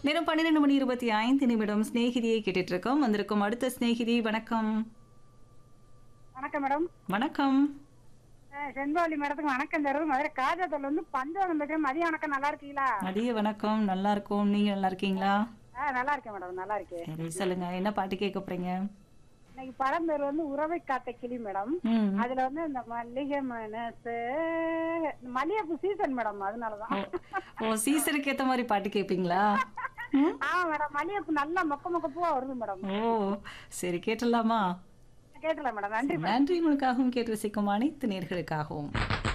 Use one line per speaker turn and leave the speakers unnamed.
நேரம் பன்னிரெண்டு மணி இருபத்தி ஐந்து நிமிடம் சிநேகிதியை கேட்டுட்டு இருக்கோம் வந்திருக்கும் அடுத்த சிநேகிதி வணக்கம்
வணக்கம் மேடம்
வணக்கம்
அஹ் செண்பவல்லி மேடத்துக்கு வணக்கம் தருவது மதுரை காஜாத்தூர்ல இருந்து பஞ்சவனம் பேசுறேன் மதிய வணக்கம் நல்லா இருக்கீங்களா
மதிய வணக்கம் நல்லா இருக்கும் நீங்க நல்லா இருக்கீங்களா
ஆ நல்லா இருக்கேன் மேடம் நல்லா இருக்கேன்
சரி சொல்லுங்க என்ன பாட்டு கேட்க போறீங்க
இன்னைக்கு படம் பேர் வந்து உறவை காத்த கிளி மேடம்
ம்
அதுல வந்து இந்த மல்லிகை மனசு இந்த மல்லிகைப்பூ சீசன் மேடம் அதனாலதான்
ஓ சீசனுக்கு ஏத்த மாதிரி பாட்டு கேட்பீங்களா ம்
ஆ மேடம் மல்லிகைப்பூ நல்லா மொக்க மொக்க பூவா வருது மேடம்
ஓ சரி கேட்டலாமா
கேட்டல மேடம் நன்றி
நன்றி உங்களுக்காகவும் கேட்டு ரசிக்கும் அனைத்து நேர்களுக்காகவும்